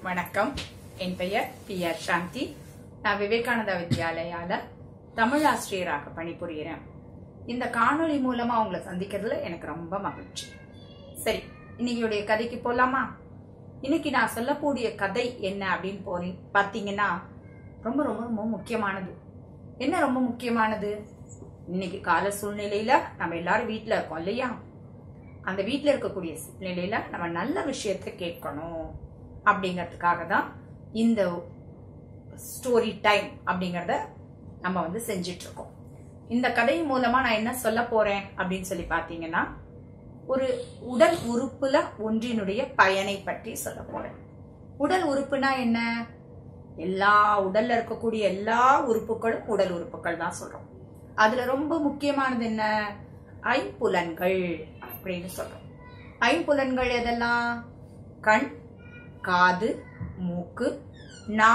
வணக்கம் என் பெயர் B R சாந்தி நான் விவேகானந்தா வித்யாலயால தமிழ் ஆசிரியராக பணிபுரிகிறேன் இந்த காணொளி மூலமா உங்களை சந்திக்கிறதுல எனக்கு ரொம்ப மகிழ்ச்சி சரி இன்னைக்குடைய கதைக்கு போலாமா இன்னைக்கு நான் சொல்லக்கூடிய கதை என்ன அப்படின்னு போறீ பார்த்தீங்கன்னா ரொம்ப ரொம்ப ரொம்ப முக்கியமானது என்ன ரொம்ப முக்கியமானது இன்னைக்கு கால சூழ்நிலையில நம்ம எல்லாரும் வீட்ல இருக்கோம் இல்லையா அந்த வீட்ல இருக்கக்கூடிய சூழ்நிலையில நம்ம நல்ல விஷயத்தை கேட்கணும் அப்படிங்கிறதுக்காக தான் இந்த ஸ்டோரி டைம் அப்படிங்கறத நம்ம வந்து செஞ்சிட்டு இருக்கோம் இந்த கதை மூலமா நான் என்ன சொல்ல போறேன் அப்படின்னு சொல்லி பாத்தீங்கன்னா ஒரு உடல் உறுப்புல ஒன்றினுடைய பயனை பற்றி சொல்ல போறேன் உடல் உறுப்புனா என்ன எல்லா உடல்ல இருக்கக்கூடிய எல்லா உறுப்புகளும் உடல் உறுப்புகள் தான் சொல்றோம் அதுல ரொம்ப முக்கியமானது என்ன ஐம்புலன்கள் அப்படின்னு சொல்றோம் ஐம்புலன்கள் எதெல்லாம் கண் காது மூக்கு நா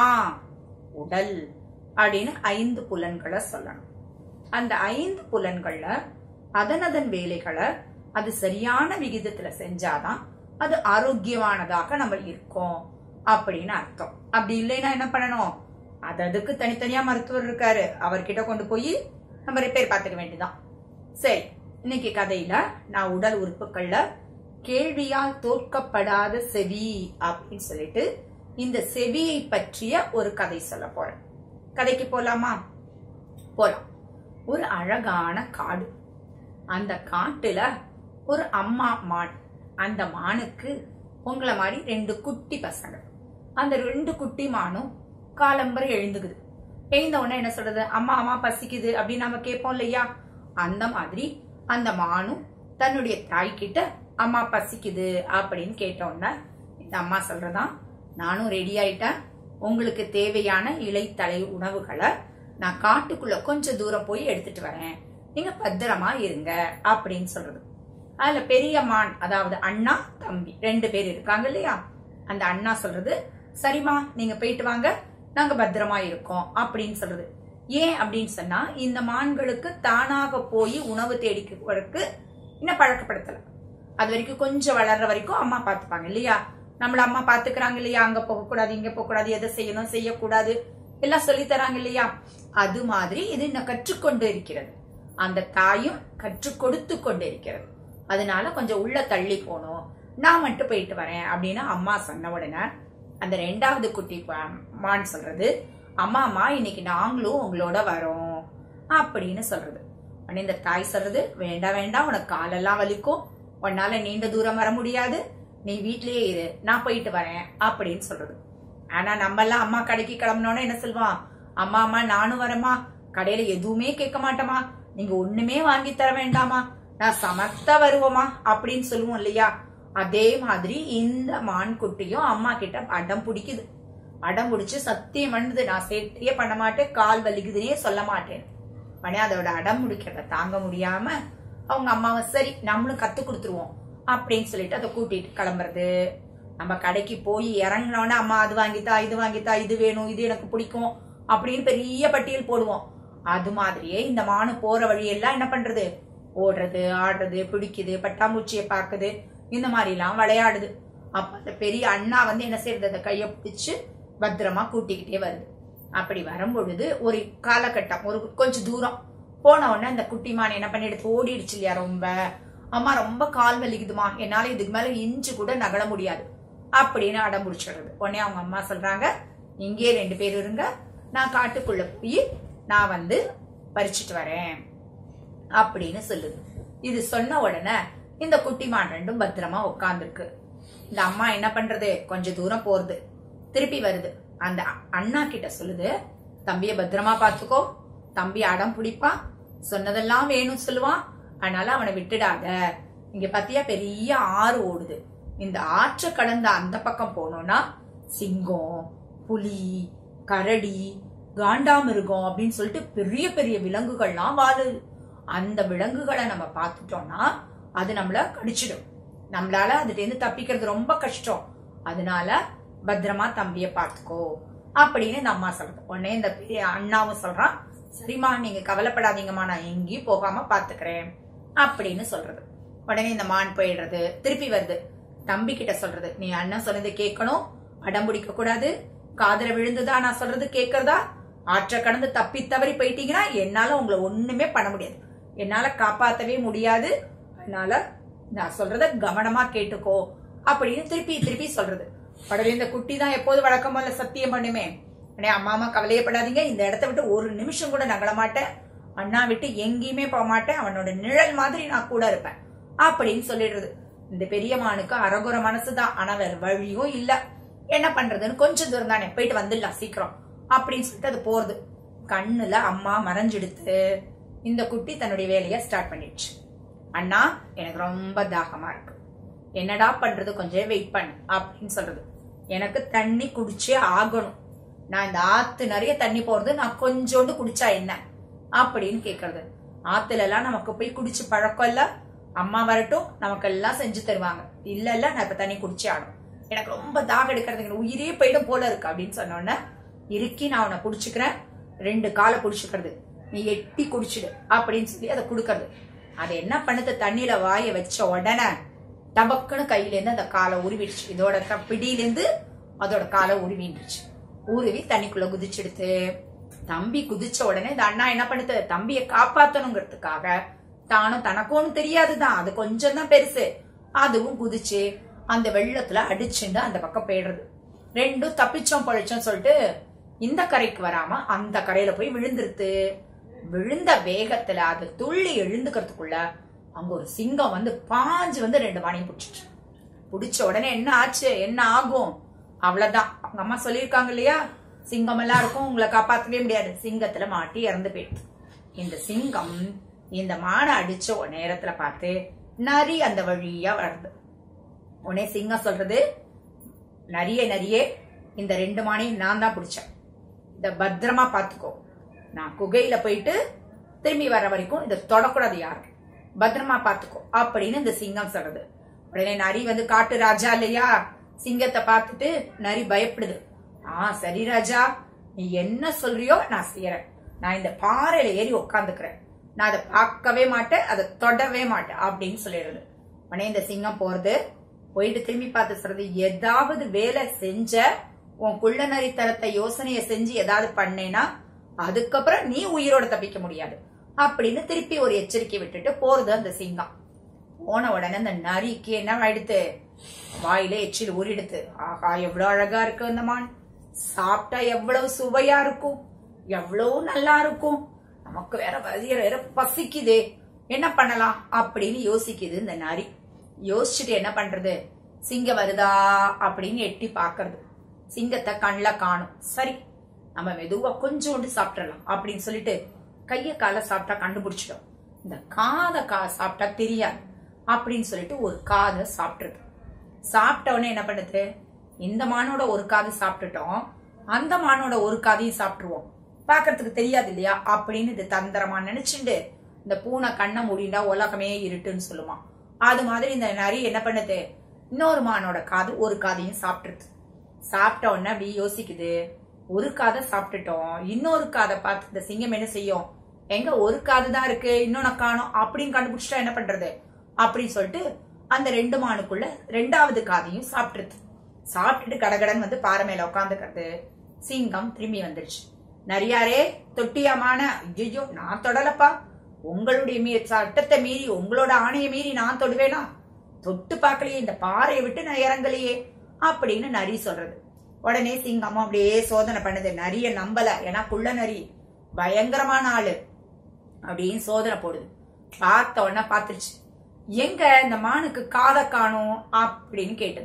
உடல் அப்படின்னு ஐந்து புலன்களை சொல்லணும் அந்த ஐந்து புலன்கள்ல அதன் அதன் வேலைகளை அது சரியான விகிதத்துல செஞ்சாதான் அது ஆரோக்கியமானதாக நம்ம இருக்கோம் அப்படின்னு அர்த்தம் அப்படி இல்லைன்னா என்ன பண்ணணும் அது அதுக்கு தனித்தனியா மருத்துவர் இருக்காரு அவர்கிட்ட கொண்டு போய் நம்ம ரிப்பேர் பார்த்துக்க வேண்டியதான் சரி இன்னைக்கு கதையில நான் உடல் உறுப்புகள்ல கேள்வியால் தோற்கப்படாத செவி அப்படின்னு சொல்லிட்டு இந்த செவியை பற்றிய ஒரு கதை சொல்ல போறேன் கதைக்கு போலாமா போலாம் ஒரு அழகான காடு அந்த காட்டுல ஒரு அம்மா மான் அந்த மானுக்கு உங்களை மாதிரி ரெண்டு குட்டி பசங்க அந்த ரெண்டு குட்டி மானும் காலம்பரை எழுந்துக்குது எழுந்த உடனே என்ன சொல்றது அம்மா அம்மா பசிக்குது அப்படின்னு நம்ம கேட்போம் இல்லையா அந்த மாதிரி அந்த மானும் தன்னுடைய தாய் கிட்ட அம்மா பசிக்குது அப்படின்னு கேட்ட உடனே இந்த அம்மா சொல்றதா நானும் ரெடி ஆயிட்டேன் உங்களுக்கு தேவையான இலைத்தலை உணவுகளை நான் காட்டுக்குள்ள கொஞ்சம் தூரம் போய் எடுத்துட்டு வரேன் நீங்க பத்திரமா இருங்க அப்படின்னு சொல்றது அதுல பெரிய மான் அதாவது அண்ணா தம்பி ரெண்டு பேர் இருக்காங்க இல்லையா அந்த அண்ணா சொல்றது சரிம்மா நீங்க போயிட்டு வாங்க நாங்க பத்திரமா இருக்கோம் அப்படின்னு சொல்றது ஏன் அப்படின்னு சொன்னா இந்த மான்களுக்கு தானாக போய் உணவு தேடிக்கிறதுக்கு இன்னும் பழக்கப்படுத்தல அது வரைக்கும் கொஞ்சம் வளர்ற வரைக்கும் அம்மா பாத்துப்பாங்க இல்லையா நம்மள அம்மா பாத்துக்கிறாங்க இல்லையா அங்க போக கூடாது இங்க போக கூடாது எதை செய்யணும் செய்யக்கூடாது எல்லாம் சொல்லி தராங்க இல்லையா அது மாதிரி இது இன்னும் கற்றுக்கொண்டு இருக்கிறது அந்த தாயும் கற்றுக் கொடுத்து கொண்டு இருக்கிறது அதனால கொஞ்சம் உள்ள தள்ளி போகணும் நான் மட்டும் போயிட்டு வரேன் அப்படின்னு அம்மா சொன்ன உடனே அந்த ரெண்டாவது குட்டி பா- மான் சொல்றது அம்மா அம்மா இன்னைக்கு நாங்களும் உங்களோட வரோம் அப்படின்னு சொல்றது உடனே இந்த தாய் சொல்றது வேண்டாம் வேண்டாம் உனக்கு காலெல்லாம் வலிக்கும் உன்னால நீண்ட தூரம் வர முடியாது நீ வீட்லயே இரு நான் போயிட்டு வரேன் அப்படின்னு சொல்றது ஆனா நம்ம எல்லாம் அம்மா கடைக்கு கிளம்பினோன்னு என்ன சொல்லுவான் அம்மா அம்மா நானும் வரேம்மா கடையில எதுவுமே கேட்க மாட்டோமா நீங்க ஒண்ணுமே வாங்கி தர வேண்டாமா நான் சமத்தா வருவோமா அப்படின்னு சொல்லுவோம் இல்லையா அதே மாதிரி இந்த மான்குட்டியும் அம்மா கிட்ட அடம் பிடிக்குது அடம் பிடிச்சு சத்தியம் பண்ணுது நான் சேட்டையே பண்ண மாட்டேன் கால் வலிக்குதுன்னே சொல்ல மாட்டேன் உடனே அதோட அடம் முடிக்கிறத தாங்க முடியாம அவங்க அம்மாவை சரி நம்மளும் கத்து கொடுத்துருவோம் அப்படின்னு சொல்லிட்டு அதை கூட்டிட்டு கிளம்புறது நம்ம கடைக்கு போய் இறங்கினோடனே அம்மா அது வாங்கித்தா இது வாங்கித்தா இது வேணும் இது எனக்கு பிடிக்கும் அப்படின்னு பெரிய பட்டியல் போடுவோம் அது மாதிரியே இந்த மானு போற வழியெல்லாம் என்ன பண்றது ஓடுறது ஆடுறது பிடிக்குது பட்டாம்பூச்சியை பார்க்குது இந்த மாதிரி எல்லாம் விளையாடுது அப்ப அந்த பெரிய அண்ணா வந்து என்ன செய்யறது அந்த கையை பிடிச்சு பத்திரமா கூட்டிக்கிட்டே வருது அப்படி வரும்பொழுது ஒரு காலகட்டம் ஒரு கொஞ்சம் தூரம் போன உடனே அந்த குட்டி மான் என்ன பண்ணிடுது ஓடிடுச்சு இல்லையா ரொம்ப அம்மா ரொம்ப கால் வலிக்குதுமா என்னால இதுக்கு மேல இன்ச்சு கூட நகல முடியாது அப்படின்னு அடம் பிடிச்சிடுறது உடனே அவங்க அம்மா சொல்றாங்க இங்கேயே ரெண்டு பேர் இருங்க நான் காட்டுக்குள்ள போய் நான் வந்து பறிச்சிட்டு வரேன் அப்படின்னு சொல்லுது இது சொன்ன உடனே இந்த குட்டி மான் ரெண்டும் பத்திரமா உட்காந்துருக்கு இந்த அம்மா என்ன பண்றது கொஞ்ச தூரம் போறது திருப்பி வருது அந்த அண்ணா கிட்ட சொல்லுது தம்பிய பத்திரமா பாத்துக்கோ தம்பி அடம் பிடிப்பான் சொன்னதெல்லாம் வேணும் சொல்லுவான் அதனால அவனை விட்டுடாத இங்க பாத்தியா பெரிய ஆறு ஓடுது இந்த ஆற்றை கடந்த அந்த பக்கம் போனோம்னா சிங்கம் புலி கரடி காண்டாமிருகம் அப்படின்னு சொல்லிட்டு பெரிய பெரிய விலங்குகள்லாம் வாழுது அந்த விலங்குகளை நம்ம பார்த்துட்டோம்னா அது நம்மள கடிச்சிடும் நம்மளால அதுல இருந்து தப்பிக்கிறது ரொம்ப கஷ்டம் அதனால பத்திரமா தம்பிய பார்த்துக்கோ அப்படின்னு இந்த அம்மா சொல்றது உடனே இந்த பெரிய அண்ணாவும் சொல்றான் சரிம்மா நீங்க கவலைப்படாதீங்கம்மா நான் எங்கேயும் போகாம பாத்துக்கிறேன் அப்படின்னு சொல்றது உடனே இந்த மான் போயிடுறது திருப்பி வருது தம்பி கிட்ட சொல்றது நீ அண்ணன் சொன்னது கேட்கணும் அடம் பிடிக்க கூடாது காதுல விழுந்துதா நான் சொல்றது கேக்குறதா ஆற்ற கடந்து தப்பி தவறி போயிட்டீங்கன்னா என்னால உங்களை ஒண்ணுமே பண்ண முடியாது என்னால காப்பாத்தவே முடியாது அதனால நான் சொல்றத கவனமா கேட்டுக்கோ அப்படின்னு திருப்பி திருப்பி சொல்றது உடனே இந்த குட்டி தான் எப்போது வழக்கம் போல சத்தியம் பண்ணுமே அண்ணே அம்மா அம்மா கவலையப்படாதீங்க இந்த இடத்த விட்டு ஒரு நிமிஷம் கூட நகல மாட்டேன் அண்ணா விட்டு எங்கேயுமே போக மாட்டேன் அவனோட நிழல் மாதிரி நான் கூட இருப்பேன் அப்படின்னு சொல்லிடுறது இந்த பெரிய மானுக்கு அரகுர மனசுதான் ஆனா வேற வழியும் இல்ல என்ன பண்றதுன்னு கொஞ்சம் தூரம் தானே போயிட்டு வந்துடலாம் சீக்கிரம் அப்படின்னு சொல்லிட்டு அது போறது கண்ணுல அம்மா மறைஞ்செடுத்து இந்த குட்டி தன்னுடைய வேலையை ஸ்டார்ட் பண்ணிடுச்சு அண்ணா எனக்கு ரொம்ப தாகமா இருக்கு என்னடா பண்றது கொஞ்சம் வெயிட் பண்ணு அப்படின்னு சொல்றது எனக்கு தண்ணி குடிச்சே ஆகணும் நான் இந்த ஆத்து நிறைய தண்ணி போறது நான் கொஞ்சோண்டு குடிச்சா என்ன அப்படின்னு கேக்குறது ஆத்துல எல்லாம் நமக்கு போய் குடிச்சு பழக்கம் இல்ல அம்மா வரட்டும் நமக்கு எல்லாம் செஞ்சு தருவாங்க இல்ல இல்ல நான் இப்ப தண்ணி குடிச்சே ஆகணும் எனக்கு ரொம்ப தாகம் எடுக்கிறது எனக்கு உயிரே போயிடும் போல இருக்கு அப்படின்னு சொன்னோன்னே இறுக்கி நான் உன்னை குடிச்சுக்கிறேன் ரெண்டு காலை குடிச்சுக்கிறது நீ எட்டி குடிச்சிடு அப்படின்னு சொல்லி அதை கொடுக்கறது அது என்ன பண்ணுது தண்ணியில வாய வச்ச உடனே டபக்குன்னு கையில இருந்து அந்த காலை உருவிடுச்சு இதோட க- பிடியிலேருந்து அதோட காலை உருவிண்டுச்சு உருவி தண்ணிக்குள்ள குதிச்செடுத்து தம்பி குதிச்ச உடனே இந்த அண்ணா என்ன பண்ணுது தம்பியை காப்பாத்தணுங்கிறதுக்காக தானும் தனக்கும் தெரியாதுதான் அது கொஞ்சம் தான் பெருசு அதுவும் குதிச்சு அந்த வெள்ளத்துல அடிச்சுண்டு அந்த பக்கம் போயிடுறது ரெண்டும் தப்பிச்சோம் பழிச்சோம் சொல்லிட்டு இந்த கரைக்கு வராம அந்த கரையில போய் விழுந்துருது விழுந்த வேகத்துல அது துள்ளி எழுந்துக்கிறதுக்குள்ள அங்க ஒரு சிங்கம் வந்து பாஞ்சு வந்து ரெண்டு வாணியும் பிடிச்சிச்சு பிடிச்ச உடனே என்ன ஆச்சு என்ன ஆகும் அவ்வளவுதான் அவங்க அம்மா சொல்லியிருக்காங்க இல்லையா சிங்கம் எல்லாம் இருக்கும் உங்களை காப்பாத்தவே முடியாது சிங்கத்துல மாட்டி இறந்து போயிடுது இந்த சிங்கம் இந்த மானை அடிச்ச ஒரு நேரத்துல பார்த்து நரி அந்த வழியா வருது உடனே சிங்கம் சொல்றது நரிய நரிய இந்த ரெண்டு மானையும் நான் தான் பிடிச்சேன் இத பத்திரமா பாத்துக்கோ நான் குகையில போயிட்டு திரும்பி வர வரைக்கும் இதை தொடக்கூடாது யாரும் பத்திரமா பாத்துக்கோ அப்படின்னு இந்த சிங்கம் சொல்றது உடனே நரி வந்து காட்டு ராஜா இல்லையா சிங்கத்தை பார்த்துட்டு நரி பயப்படுது ஆ சரி ராஜா நீ என்ன சொல்றியோ நான் செய்யறேன் நான் இந்த பாறையில ஏறி உட்காந்துக்கிறேன் நான் அதை பார்க்கவே மாட்டேன் அதை தொடவே மாட்டேன் அப்படின்னு சொல்லிடுறது உடனே இந்த சிங்கம் போறது போயிட்டு திரும்பி பார்த்து சொல்றது ஏதாவது வேலை செஞ்ச உன் குள்ள நரித்தனத்தை யோசனைய செஞ்சு ஏதாவது பண்ணேனா அதுக்கப்புறம் நீ உயிரோட தப்பிக்க முடியாது அப்படின்னு திருப்பி ஒரு எச்சரிக்கை விட்டுட்டு போறது அந்த சிங்கம் போன உடனே அந்த நரிக்கு என்ன ஆயிடுத்து வாயில எச்சில் ஊறிடுத்து ஆஹா எவ்வளவு அழகா இருக்கு அந்த மான் சாப்பிட்டா எவ்வளவு சுவையா இருக்கும் எவ்வளவு நல்லா இருக்கும் நமக்கு வேற வயிறு வேற பசிக்குதே என்ன பண்ணலாம் அப்படின்னு யோசிக்குது இந்த நரி யோசிச்சுட்டு என்ன பண்றது சிங்கம் வருதா அப்படின்னு எட்டி பாக்குறது சிங்கத்தை கண்ணில் காணும் சரி நம்ம மெதுவா கொஞ்சோண்டு சாப்பிட்றலாம் அப்படின்னு சொல்லிட்டு கைய காலை சாப்பிட்டா கண்டுபிடிச்சிட்டோம் இந்த காதை கா சாப்பிட்டா தெரியாது அப்படின்னு சொல்லிட்டு ஒரு காதை சாப்பிட்டுருது சாப்பிட்ட உடனே என்ன பண்ணுது இந்த மானோட ஒரு காது சாப்பிட்டுட்டோம் அந்த மானோட ஒரு காதையும் சாப்பிட்டுருவோம் பார்க்கறதுக்கு தெரியாது இல்லையா அப்படின்னு இது தந்திரமா நினைச்சுண்டு இந்த பூனை கண்ணை மூடிண்டா உலகமே இருட்டுன்னு சொல்லுமா அது மாதிரி இந்த நரி என்ன பண்ணுது இன்னொரு மானோட காது ஒரு காதையும் சாப்பிட்டுருது சாப்பிட்ட உடனே அப்படி யோசிக்குது ஒரு காதை சாப்பிட்டுட்டோம் இன்னொரு காதை பார்த்து இந்த சிங்கம் என்ன செய்யும் எங்க ஒரு காது தான் இருக்கு இன்னொன்னு காணோம் அப்படின்னு கண்டுபிடிச்சிட்டா என்ன பண்றது அப்படின்னு சொல்லிட்டு அந்த ரெண்டு மானுக்குள்ள ரெண்டாவது காதையும் சாப்பிட்டுருது சாப்பிட்டுட்டு கடகடன் வந்து பாறை மேல உட்காந்துக்கிறது சிங்கம் திரும்பி வந்துருச்சு நரியாரே தொட்டியாமான ஐயோ நான் தொடலப்பா உங்களுடைய மீ சட்டத்தை மீறி உங்களோட ஆணையை மீறி நான் தொடுவேனா தொட்டு பார்க்கலையே இந்த பாறையை விட்டு நான் இறங்கலையே அப்படின்னு நரி சொல்றது உடனே சிங்கமும் அப்படியே சோதனை பண்ணுது நரிய நம்பல ஏன்னா குள்ள நரி பயங்கரமான ஆளு அப்படின்னு சோதனை போடுது பார்த்த உடனே பார்த்துருச்சு எங்க இந்த மானுக்கு காதை காணும் அப்படின்னு கேட்டது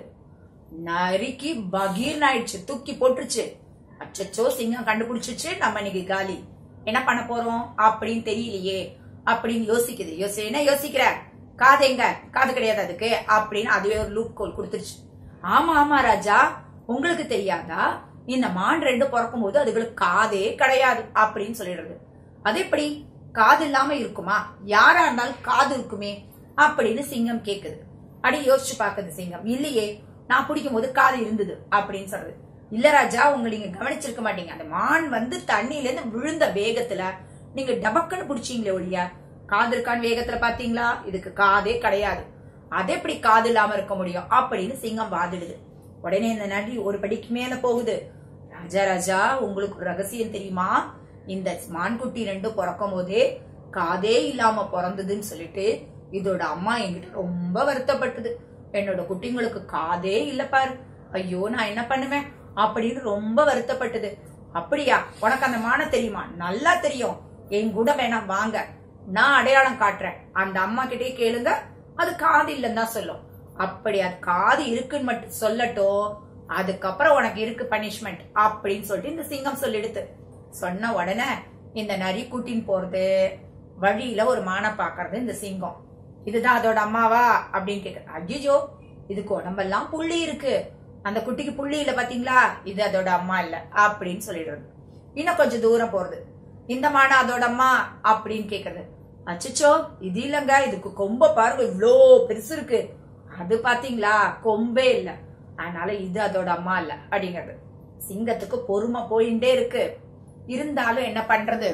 நரிக்கு பகீர்னு ஆயிடுச்சு தூக்கி போட்டுருச்சு அச்சச்சோ சிங்கம் கண்டுபிடிச்சிச்சு நம்ம இன்னைக்கு காலி என்ன பண்ண போறோம் அப்படின்னு தெரியலையே அப்படின்னு யோசிக்குது யோசி என்ன யோசிக்கிற காது எங்க காது கிடையாது அதுக்கு அப்படின்னு அதுவே ஒரு லூப் கோல் கொடுத்துருச்சு ஆமா ஆமா ராஜா உங்களுக்கு தெரியாதா இந்த மான் ரெண்டு பிறக்கும் போது அதுகளுக்கு காதே கிடையாது அப்படின்னு சொல்லிடுறது அது எப்படி காது இல்லாம இருக்குமா யாரா இருந்தாலும் காது இருக்குமே அப்படின்னு சிங்கம் கேக்குது அடி யோசிச்சு பாக்குது சிங்கம் இல்லையே நான் பிடிக்கும் போது காது இருந்தது அப்படின்னு சொல்றது இல்ல ராஜா உங்க நீங்க கவனிச்சிருக்க மாட்டீங்க அந்த மான் வந்து தண்ணியில இருந்து விழுந்த வேகத்துல நீங்க டபக்குன்னு பிடிச்சீங்களே ஒழியா காது இருக்கான்னு வேகத்துல பாத்தீங்களா இதுக்கு காதே கிடையாது அது எப்படி காது இல்லாம இருக்க முடியும் அப்படின்னு சிங்கம் வாதிடுது உடனே இந்த நரி ஒரு படிக்கு மேல போகுது ராஜா ராஜா உங்களுக்கு ஒரு ரகசியம் தெரியுமா இந்த மான்குட்டி ரெண்டும் பிறக்கும் போதே காதே இல்லாம பிறந்ததுன்னு சொல்லிட்டு இதோட அம்மா என்கிட்ட ரொம்ப வருத்தப்பட்டது என்னோட குட்டிங்களுக்கு காதே இல்ல பாரு ஐயோ நான் என்ன பண்ணுவேன் அப்படின்னு ரொம்ப வருத்தப்பட்டது அப்படியா உனக்கு அந்த மான தெரியுமா நல்லா தெரியும் என் கூட வேணாம் வாங்க நான் அடையாளம் காட்டுறேன் அந்த அம்மா கிட்டே கேளுங்க அது காது இல்லைன்னு தான் சொல்லும் அப்படி அது காது இருக்குன்னு மட்டும் சொல்லட்டும் அதுக்கப்புறம் உனக்கு இருக்கு பனிஷ்மெண்ட் அப்படின்னு சொல்லிட்டு இந்த சிங்கம் சொல்லிடுது சொன்ன உடனே இந்த நரி கூட்டின்னு போறது வழியில ஒரு மானை பாக்குறது இந்த சிங்கம் இதுதான் அதோட அம்மாவா அப்படின்னு கேக்குறது ஐயோ இதுக்கு உடம்பெல்லாம் புள்ளி இருக்கு அந்த குட்டிக்கு புள்ளி இல்ல பாத்தீங்களா இது அதோட அம்மா இல்ல அப்படின்னு சொல்லிடுறது இன்னும் கொஞ்சம் தூரம் போறது இந்த மாடு அதோட அம்மா அப்படின்னு கேக்குறது அச்சச்சோ இது இல்லங்க இதுக்கு கொம்ப பாருங்க இவ்ளோ பெருசு இருக்கு அது பாத்தீங்களா கொம்பே இல்ல அதனால இது அதோட அம்மா இல்ல அப்படிங்கிறது சிங்கத்துக்கு பொறுமை போயிட்டே இருக்கு இருந்தாலும் என்ன பண்றது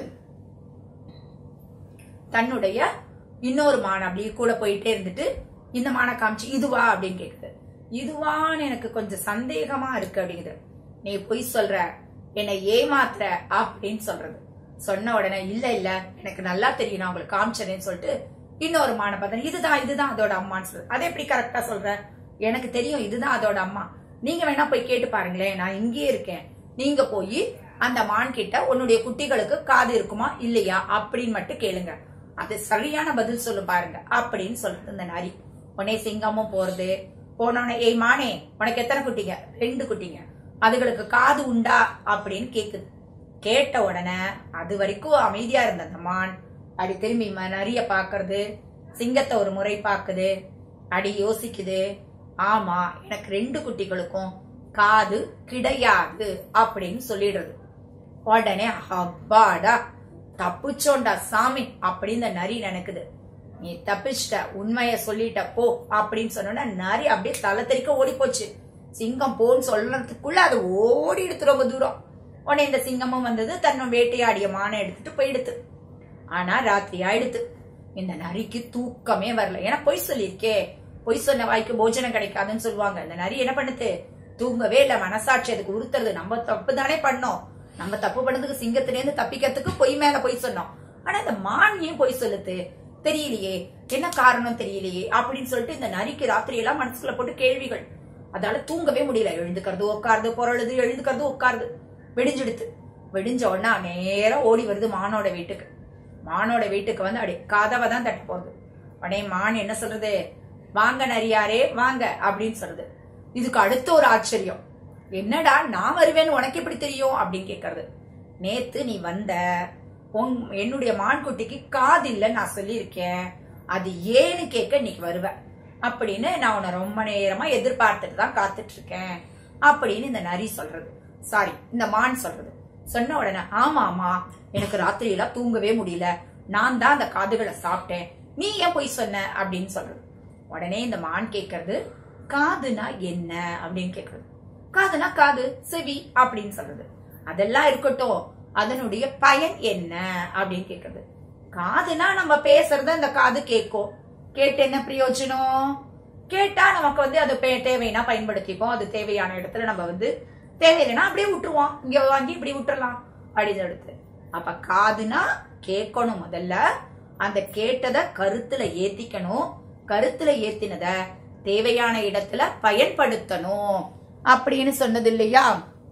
தன்னுடைய இன்னொரு மான் அப்படியே கூட போயிட்டே இருந்துட்டு இந்த மானை காமிச்சு இதுவா அப்படின்னு கேக்குது இதுவான்னு எனக்கு கொஞ்சம் சந்தேகமா இருக்கு அப்படிங்குது நீ பொய் சொல்ற என்னை ஏமாத்துற அப்படின்னு சொல்றது சொன்ன உடனே இல்ல இல்ல எனக்கு நல்லா தெரியும் நான் உங்களுக்கு காமிச்சதேன்னு சொல்லிட்டு இன்னொரு மானை பார்த்தேன் இதுதான் இதுதான் அதோட அம்மான்னு சொல்றது அதை எப்படி கரெக்டா சொல்ற எனக்கு தெரியும் இதுதான் அதோட அம்மா நீங்க வேணா போய் கேட்டு பாருங்களேன் நான் இங்கேயே இருக்கேன் நீங்க போய் அந்த மான் கிட்ட உன்னுடைய குட்டிகளுக்கு காது இருக்குமா இல்லையா அப்படின்னு மட்டும் கேளுங்க அது சரியான பதில் சொல்லும் பாருங்க அப்படின்னு சொல்றது இந்த நரி உடனே சிங்கமும் போறது போனோடனே ஏய் மானே உனக்கு எத்தனை குட்டிங்க ரெண்டு குட்டிங்க அதுகளுக்கு காது உண்டா அப்படின்னு கேக்குது கேட்ட உடனே அது வரைக்கும் அமைதியா இருந்த அந்த மான் அடி திரும்பி ம- நரிய பாக்குறது சிங்கத்தை ஒரு முறை பாக்குது அடி யோசிக்குது ஆமா எனக்கு ரெண்டு குட்டிகளுக்கும் காது கிடையாது அப்படின்னு சொல்லிடுறது உடனே அப்பாடா தப்பிச்சோண்டா சாமி அப்படின்னு இந்த நரி நினைக்குது நீ தப்பிச்சிட்ட உண்மைய சொல்லிட்ட போ அப்படின்னு சொன்னோன்னா நரி அப்படியே தலை தெறிக்க ஓடி போச்சு சிங்கம் போன்னு சொல்றதுக்குள்ள அது ஓடி எடுத்து ரொம்ப தூரம் உடனே இந்த சிங்கமும் வந்தது தன்னோட வேட்டையாடிய மானை எடுத்துட்டு போயிடுத்து ஆனா ராத்திரி ஆயிடுத்து இந்த நரிக்கு தூக்கமே வரல ஏன்னா பொய் சொல்லியிருக்கே பொய் சொன்ன வாய்க்கு போஜனம் கிடைக்காதுன்னு சொல்லுவாங்க இந்த நரி என்ன பண்ணுது தூங்கவே இல்ல மனசாட்சி அதுக்கு உறுத்துறது நம்ம தப்பு தானே பண்ணோம் நம்ம தப்பு பண்ணதுக்கு சிங்கத்திலேருந்து தப்பிக்கிறதுக்கு பொய் மேல பொய் சொன்னோம் ஆனா இந்த மான் ஏன் பொய் சொல்லுது தெரியலையே என்ன காரணம் தெரியலையே அப்படின்னு சொல்லிட்டு இந்த நரிக்கு ராத்திரி எல்லாம் மனசுக்குள்ள போட்டு கேள்விகள் அதால தூங்கவே முடியல எழுந்துக்கிறது உட்காருது புரளுது எழுந்துக்கிறது உட்காருது வெடிஞ்சிடுத்து வெடிஞ்ச உடனே நேரா ஓடி வருது மானோட வீட்டுக்கு மானோட வீட்டுக்கு வந்து அப்படி கதவை தான் தட்ட போகுது உடனே மான் என்ன சொல்றது வாங்க நரியாரே வாங்க அப்படின்னு சொல்றது இதுக்கு அடுத்த ஒரு ஆச்சரியம் என்னடா நான் வருவேன்னு உனக்கு எப்படி தெரியும் அப்படின்னு கேக்குறது நேத்து நீ வந்த உன் என்னுடைய மான்குட்டிக்கு காது இல்லைன்னு நான் சொல்லியிருக்கேன் அது ஏன்னு கேட்க இன்னைக்கு வருவ அப்படின்னு நான் உன்னை ரொம்ப நேரமா எதிர்பார்த்துட்டு தான் காத்துட்டு இருக்கேன் அப்படின்னு இந்த நரி சொல்றது சாரி இந்த மான் சொல்றது சொன்ன உடனே ஆமா ஆமா எனக்கு ராத்திரியெல்லாம் தூங்கவே முடியல நான் தான் அந்த காதுகளை சாப்பிட்டேன் நீ ஏன் போய் சொன்ன அப்படின்னு சொல்றது உடனே இந்த மான் கேக்குறது காதுனா என்ன அப்படின்னு கேக்குறது காதுனா காது செவி அப்படின்னு சொல்றது அதெல்லாம் இருக்கட்டும் அதனுடைய பயன் என்ன அப்படின்னு கேக்குறது காதுனா நம்ம பேசுறத அந்த காது கேட்கும் கேட்டு என்ன பிரயோஜனம் கேட்டா நமக்கு வந்து அது பே- தேவைன்னா பயன்படுத்திப்போம் அது தேவையான இடத்துல நம்ம வந்து தேவையில்லைன்னா அப்படியே விட்டுருவோம் இங்க வாங்கி இப்படி விட்டுறலாம் அப்படின்னு எடுத்து அப்ப காதுனா கேட்கணும் முதல்ல அந்த கேட்டத கருத்துல ஏத்திக்கணும் கருத்துல ஏத்தினத தேவையான இடத்துல பயன்படுத்தணும் அப்படின்னு சொன்னது இல்லையா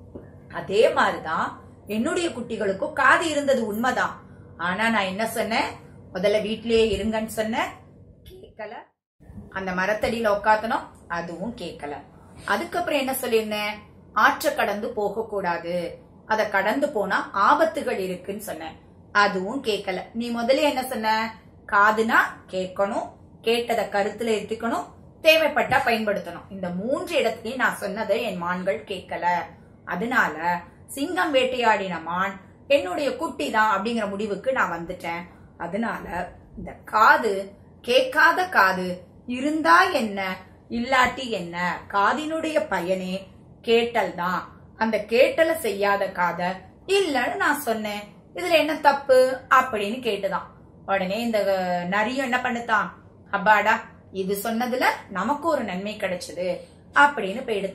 அதே மாதிரிதான் என்னுடைய குட்டிகளுக்கும் காது இருந்தது உண்மைதான் ஆனா நான் என்ன சொன்னேன் முதல்ல வீட்லயே இருங்கன்னு சொன்னேன் கேட்கல அந்த மரத்தடியில உட்காத்தனும் அதுவும் கேட்கல அதுக்கப்புறம் என்ன சொல்லியிருந்தேன் ஆற்ற கடந்து போக கூடாது அத கடந்து போனா ஆபத்துகள் இருக்குன்னு சொன்னேன் அதுவும் கேட்கல நீ முதல்ல என்ன சொன்ன காதுனா கேட்கணும் கேட்டத கருத்துல எடுத்துக்கணும் தேவைப்பட்டா பயன்படுத்தணும் இந்த மூன்று இடத்துலயும் நான் சொன்னதை என் மான்கள் கேட்கல அதனால சிங்கம் வேட்டையாடின மான் என்னுடைய குட்டி தான் அப்படிங்கிற முடிவுக்கு நான் வந்துட்டேன் அதனால இந்த காது கேட்காத காது இருந்தா என்ன இல்லாட்டி என்ன காதினுடைய பயனே கேட்டல் தான் அந்த கேட்டலை செய்யாத காத இல்லன்னு நான் சொன்னேன் இதுல என்ன தப்பு அப்படின்னு கேட்டுதான் உடனே இந்த அஹ், நரியும் என்ன பண்ணுதான் அப்பாடா இது சொன்னதுல நமக்கு ஒரு நன்மை கிடைச்சது அப்படின்னு போயிடுத்தான்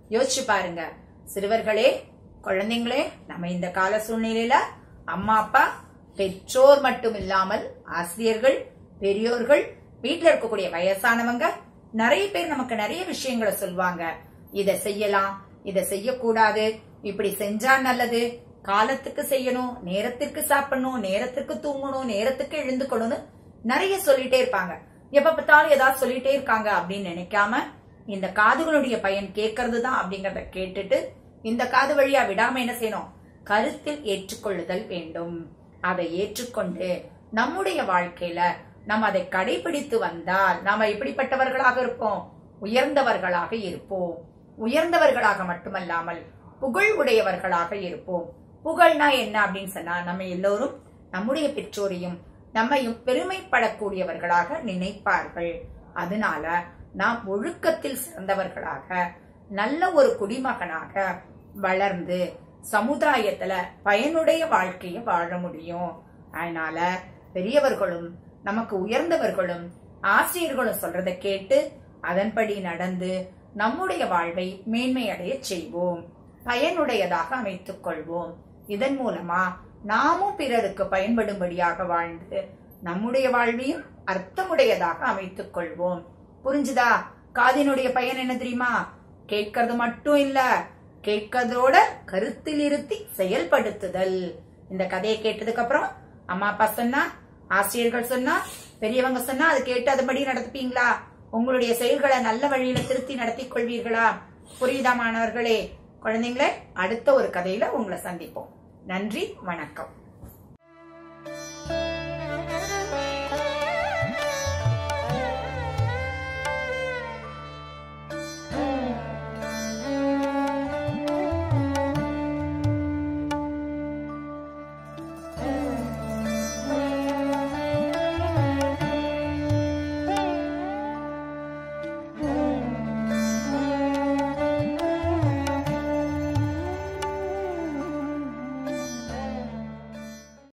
யோசிச்சு பாருங்க சிறுவர்களே குழந்தைங்களே நம்ம இந்த கால சூழ்நிலையில அம்மா அப்பா பெற்றோர் மட்டும் இல்லாமல் ஆசிரியர்கள் பெரியோர்கள் வீட்டுல இருக்கக்கூடிய வயசானவங்க நிறைய பேர் நமக்கு நிறைய விஷயங்களை சொல்லுவாங்க இத செய்யலாம் இத செய்யக்கூடாது இப்படி செஞ்சா நல்லது காலத்துக்கு செய்யணும் நேரத்திற்கு சாப்பிடணும் நேரத்திற்கு தூங்கணும் நேரத்துக்கு எழுந்துக்கணும்னு நிறைய சொல்லிட்டே இருப்பாங்க எப்ப பார்த்தாலும் ஏதாவது சொல்லிட்டே இருக்காங்க அப்படின்னு நினைக்காம இந்த காதுகளுடைய பயன் கேட்கறது தான் அப்படிங்கறத கேட்டுட்டு இந்த காது வழியா விடாம என்ன செய்யணும் கருத்தில் ஏற்றுக்கொள்ளுதல் வேண்டும் அதை ஏற்றுக்கொண்டு நம்முடைய வாழ்க்கையில நம்ம அதை கடைபிடித்து வந்தால் நாம எப்படிப்பட்டவர்களாக இருப்போம் உயர்ந்தவர்களாக இருப்போம் உயர்ந்தவர்களாக மட்டுமல்லாமல் புகழ் உடையவர்களாக இருப்போம் புகழ்னா என்ன அப்படின்னு சொன்னா நம்ம எல்லோரும் நம்முடைய பெற்றோரையும் நம்மையும் பெருமைப்படக்கூடியவர்களாக நினைப்பார்கள் அதனால நாம் ஒழுக்கத்தில் சிறந்தவர்களாக நல்ல ஒரு குடிமகனாக வளர்ந்து சமுதாயத்துல பயனுடைய வாழ்க்கைய வாழ முடியும் அதனால பெரியவர்களும் நமக்கு உயர்ந்தவர்களும் ஆசிரியர்களும் சொல்றதை கேட்டு அதன்படி நடந்து நம்முடைய வாழ்வை மேன்மையடைய செய்வோம் பயனுடையதாக அமைத்துக் கொள்வோம் இதன் மூலமா நாமும் பிறருக்கு பயன்படும்படியாக வாழ்ந்து நம்முடைய வாழ்வையும் அர்த்தமுடையதாக அமைத்துக் கொள்வோம் புரிஞ்சுதா காதினுடைய பயன் என்ன தெரியுமா கேட்கறது மட்டும் இல்ல கேட்கறதோட கருத்தில் இருத்தி செயல்படுத்துதல் இந்த கதையை கேட்டதுக்கு அப்புறம் அம்மா அப்பா சொன்னா ஆசிரியர்கள் சொன்னா பெரியவங்க சொன்னா அது கேட்டு அதுபடி நடத்துப்பீங்களா உங்களுடைய செயல்களை நல்ல வழியில திருத்தி நடத்தி கொள்வீர்களா புரியுதா மாணவர்களே குழந்தைங்களே அடுத்த ஒரு கதையில உங்களை சந்திப்போம் நன்றி வணக்கம்